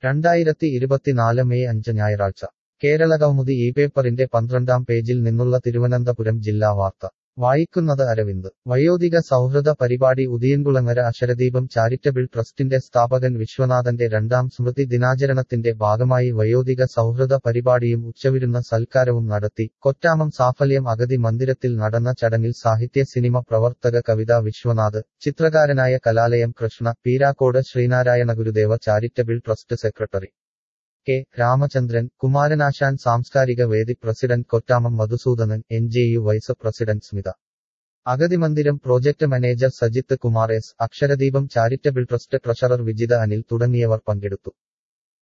രണ്ടായിരത്തി ഇരുപത്തിനാല് മെയ് അഞ്ച് ഞായറാഴ്ച കേരളകൗമുദി ഈ പേപ്പറിന്റെ പന്ത്രണ്ടാം പേജിൽ നിന്നുള്ള തിരുവനന്തപുരം ജില്ലാ വാർത്ത വായിക്കുന്നത് അരവിന്ദ് വയോധിക സൗഹൃദ പരിപാടി ഉദിയൻകുളങ്ങര അക്ഷരദീപം ചാരിറ്റബിൾ ട്രസ്റ്റിന്റെ സ്ഥാപകൻ വിശ്വനാഥന്റെ രണ്ടാം സ്മൃതി ദിനാചരണത്തിന്റെ ഭാഗമായി വയോധിക സൗഹൃദ പരിപാടിയും ഉച്ചവിരുന്ന സൽക്കാരവും നടത്തി കൊറ്റാമം സാഫല്യം അഗതി മന്ദിരത്തിൽ നടന്ന ചടങ്ങിൽ സാഹിത്യ സിനിമ പ്രവർത്തക കവിത വിശ്വനാഥ് ചിത്രകാരനായ Kalalayam Krishna Peerakkode Sreenarayana Gurudeva charitable trust secretary K Ramachandran Kumaranasan സാംസ്കാരിക വേദി president Kottamam Madhusoodanan N J U vice president Smitha അഗതിമന്ദിരം project manager Sajith Kumar S Aksharadeepam charitable trust treasurer Vijitha Anil തുടങ്ങിയവർ പങ്കെടുത്തു